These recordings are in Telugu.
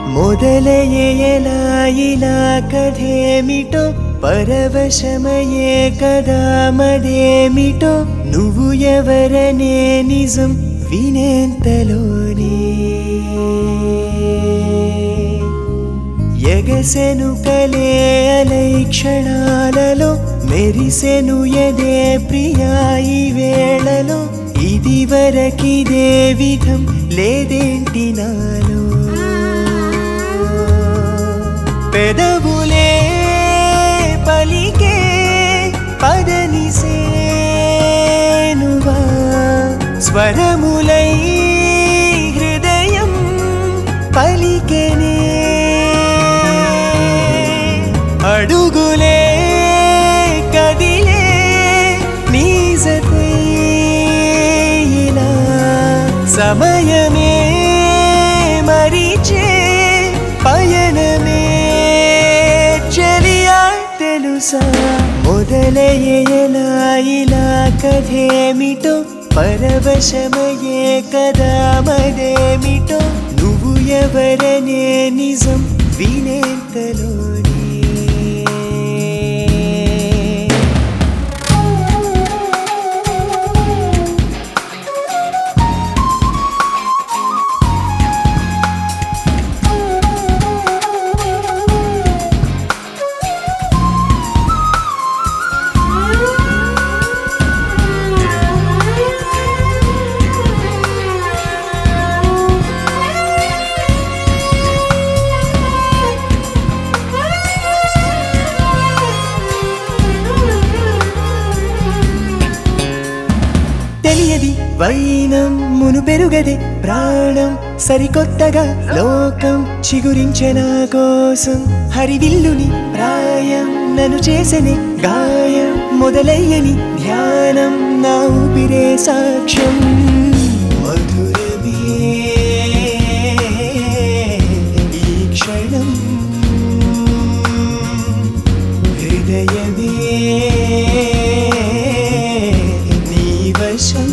మొదలయ్యేలా ఇలా కథేమిటో పరవశమయే కదా మదేమిటో నువ్వు ఎవరనే నిజం వినేంతలోనే ఎగసెను కలే అలై క్షణాలలో మెరిసెను ఎదే ప్రియా ఈ వేళలో ఇది వరకిదే విధం లేదేంటి నాలో పెదవులే పలికే పదనిసేనువా స్వరములై హృదయం పలికెనే అడుగులే కదిలే నీజతై ఇలా సమయమే మరిచే పయనమే చెలియా తెలుసా మొదలయ్యేలా ఇలా కథేమిటో పరవశమయే కదా మదేమిటో నువ్వు ఎవరనే నిజం వినేంతలోనే తెలియది వైనం మును పెరుగదే ప్రాణం సరికొత్తగా లోకం చిగురించే నా కోసం హరివిల్లుని ప్రాయం నన్ను చేసని గాయం మొదలయ్యని ధ్యానం నా ఊపిరే సాక్ష్యం మధురమే ఈ క్షణం హృదయమే నీ వశం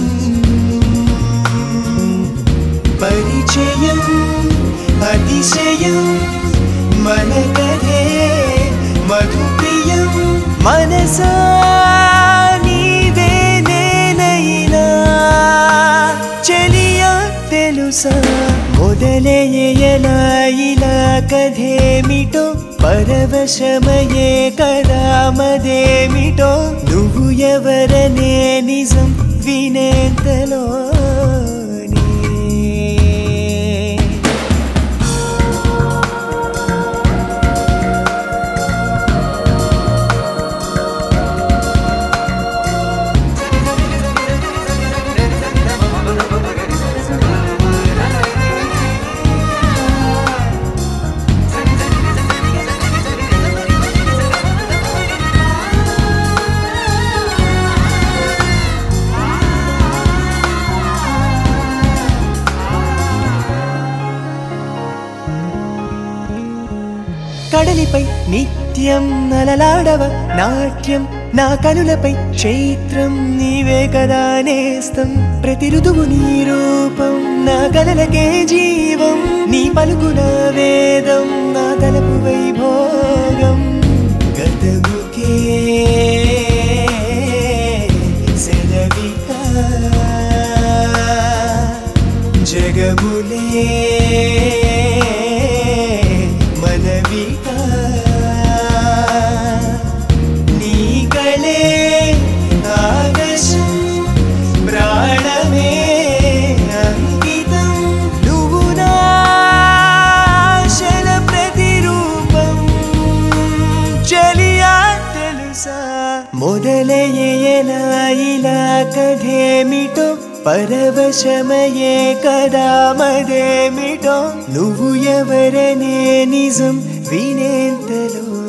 పరిచయం అతిశయం మన కథే మధుప్రియం మనసా నీవే నేనైనా చెలియా తెలుసా మొదలయ్యేలా ఇలా కథేమిటో పరవశమయే కదా మదేమిటో నువ్వు ఎవరనే నిజం వినేంతలోనే కడలిపై నిత్యం నలలాడవ నాట్యం నా కనులపై చైత్రం నీవే కదా నేస్తం ప్రతి ఋతువు నీ రూపం నా కలలకే జీవం నీ పలుకున వేదం నా తలపు వైభోగం గతముకే సెలవిక జగములే మనవిక నీ కళే ఆకాశం ప్రాణమే అంకితం నువ్వు నా ఆశల ప్రతిరూపం చలియా తెలుసా మొదలయ్యేలా ఇలా కథేమిటో పరవశమయే కదా మదేమిటో నువ్వు ఎవరనే నిజం వినేంతలో